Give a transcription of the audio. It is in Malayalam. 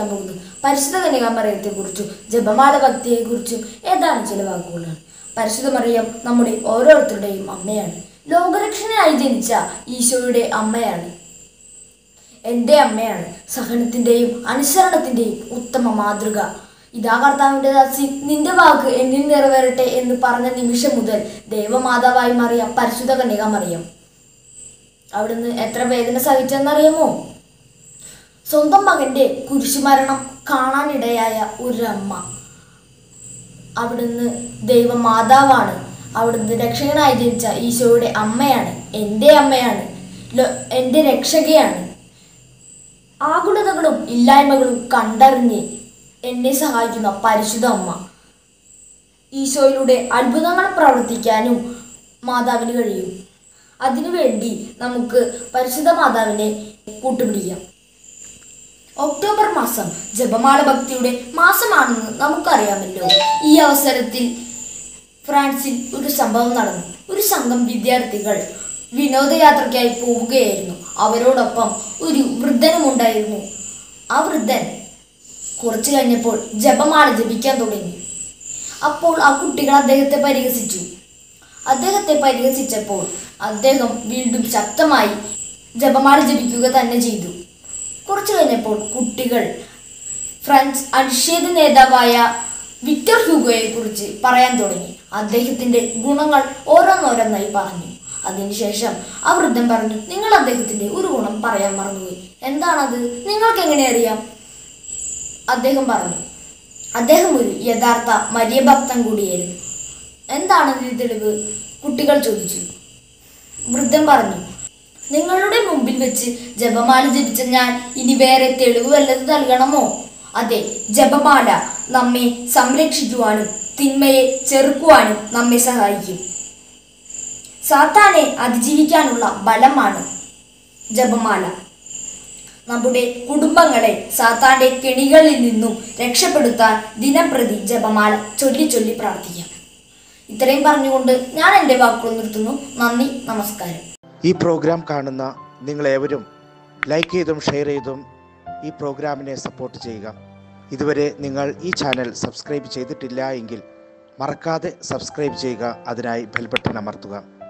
പഠിക്കാൻ പോകുന്നത് പരിശുദ്ധ കന്യകാമറിയത്തെക്കുറിച്ചും ജപമാല ഭക്തിയെക്കുറിച്ചും ഏതാനും ചില വാക്കുകളാണ് പരിശുദ്ധ മറിയം നമ്മുടെ ഓരോരുത്തരുടെയും അമ്മയാണ് ലോകരക്ഷണയായി ജനിച്ച ഈശോയുടെ അമ്മയാണ് എൻ്റെ അമ്മയാണ് സഹനത്തിൻ്റെയും അനുസരണത്തിൻ്റെയും ഉത്തമ മാതൃക ഇതാ കർത്താവിൻ്റെ ദാസി നിന്റെ വാക്ക് എന്നിൽ നിറവേറട്ടെ എന്ന് പറഞ്ഞ നിമിഷം മുതൽ ദേവമാതാവായി മാറിയ പരിശുദ്ധ കന്യക മറിയം അവിടുന്ന് എത്ര വേദന സഹിച്ചെന്നറിയാമോ സ്വന്തം മകന്റെ കുരിശുമരണം കാണാനിടയായ ഒരമ്മ അവിടുന്ന് ദൈവമാതാവാണ് അവിടുന്ന് രക്ഷകനായി ജനിച്ച ഈശോയുടെ അമ്മയാണ് എൻ്റെ അമ്മയാണ് ലോ- എൻ്റെ രക്ഷകയാണ് ആകുലതകളും ഇല്ലായ്മകളും കണ്ടറിഞ്ഞ് എന്നെ സഹായിക്കുന്ന പരിശുദ്ധ അമ്മ ഈശോയിലൂടെ അത്ഭുതങ്ങൾ പ്രവർത്തിക്കാനും മാതാവിന് കഴിയും അതിനുവേണ്ടി നമുക്ക് പരിശുദ്ധ മാതാവിനെ കൂട്ടുപിടിക്കാം ഒക്ടോബർ മാസം ജപമാല ഭക്തിയുടെ മാസമാണെന്ന് നമുക്കറിയാമല്ലോ ഈ അവസരത്തിൽ ഫ്രാൻസിൽ ഒരു സംഭവം നടന്നു ഒരു സംഘം വിദ്യാർത്ഥികൾ വിനോദയാത്രയ്ക്കായി പോവുകയായിരുന്നു അവരോടൊപ്പം ഒരു വൃദ്ധനുമുണ്ടായിരുന്നു ആ വൃദ്ധൻ കുറച്ചു കഴിഞ്ഞപ്പോൾ ജപമാല ജപിക്കാൻ തുടങ്ങി അപ്പോൾ ആ കുട്ടികൾ അദ്ദേഹത്തെ പരിഹസിച്ചു അദ്ദേഹത്തെ പരിഹസിച്ചപ്പോൾ അദ്ദേഹം വീണ്ടും ശക്തമായി ജപമാല ജപിക്കുക തന്നെ ചെയ്തു കുറച്ചു കഴിഞ്ഞപ്പോൾ കുട്ടികൾ ഫ്രഞ്ച് അനിഷേധ നേതാവായ വിക്ടർ ഹ്യൂഗോയെ കുറിച്ച് പറയാൻ തുടങ്ങി അദ്ദേഹത്തിന്റെ ഗുണങ്ങൾ ഓരോന്നോരോന്നായി പറഞ്ഞു അതിനുശേഷം ആ വൃദ്ധൻ പറഞ്ഞു നിങ്ങൾ അദ്ദേഹത്തിന്റെ ഒരു ഗുണം പറയാൻ മറന്നുപോയി എന്താണത് നിങ്ങൾക്ക് എങ്ങനെ അറിയാം അദ്ദേഹം പറഞ്ഞു അദ്ദേഹം ഒരു യഥാർത്ഥ മര്യഭക്തൻ കൂടിയായിരുന്നു എന്താണ് ഇതിന് തെളിവ് കുട്ടികൾ ചോദിച്ചു വൃദ്ധൻ പറഞ്ഞു നിങ്ങളുടെ മുമ്പിൽ വെച്ച് ജപമാല ജപിച്ച ഞാൻ ഇനി വേറെ തെളിവ് വല്ലത് നൽകണമോ അതെ ജപമാല നമ്മെ സംരക്ഷിക്കുവാനും തിന്മയെ ചെറുക്കുവാനും നമ്മെ സഹായിക്കും സാത്താനെ അതിജീവിക്കാനുള്ള ബലമാണ് ജപമാല നമ്മുടെ കുടുംബങ്ങളെ സാത്താന്റെ കെണികളിൽ നിന്നും രക്ഷപ്പെടുത്താൻ ദിനംപ്രതി ജപമാല ചൊല്ലി ചൊല്ലി പ്രാർത്ഥിക്കാം ഇത്രയും പറഞ്ഞുകൊണ്ട് ഞാൻ എൻ്റെ വാക്കുകൾ നിർത്തുന്നു നന്ദി നമസ്കാരം ഈ പ്രോഗ്രാം കാണുന്ന നിങ്ങളേവരും ലൈക്ക് ചെയ്തും ഷെയർ ചെയ്തും ഈ പ്രോഗ്രാമിനെ സപ്പോർട്ട് ചെയ്യുക ഇതുവരെ നിങ്ങൾ ഈ ചാനൽ സബ്സ്ക്രൈബ് ചെയ്തിട്ടില്ല എങ്കിൽ മറക്കാതെ സബ്സ്ക്രൈബ് ചെയ്യുക അതിനായി ബെൽ ബട്ടൺ അമർത്തുക